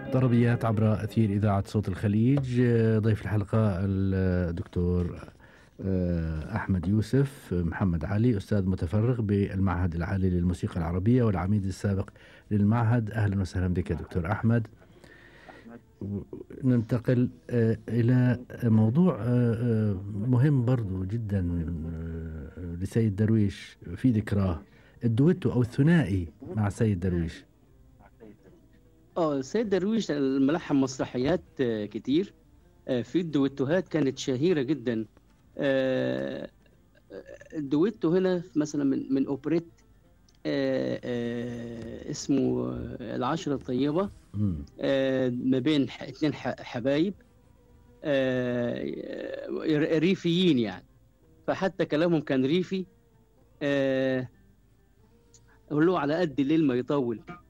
طربيات عبر أثير إذاعة صوت الخليج ضيف الحلقة الدكتور آه، أحمد يوسف محمد علي أستاذ متفرغ بالمعهد العالي للموسيقى العربية والعميد السابق للمعهد أهلا وسهلا بك دكتور أحمد ننتقل آه، إلى موضوع آه، مهم برضو جدا لسيد درويش في ذكراه الدويتو أو الثنائي مع سيد درويش اه سيد درويش ملحن مسرحيات كتير في الدويتوهات كانت شهيرة جدا الدويتو هنا مثلا من من اوبريت اسمه العشرة الطيبة ما بين اثنين حبايب ريفيين يعني فحتى كلامهم كان ريفي أقول له على قد الليل ما يطول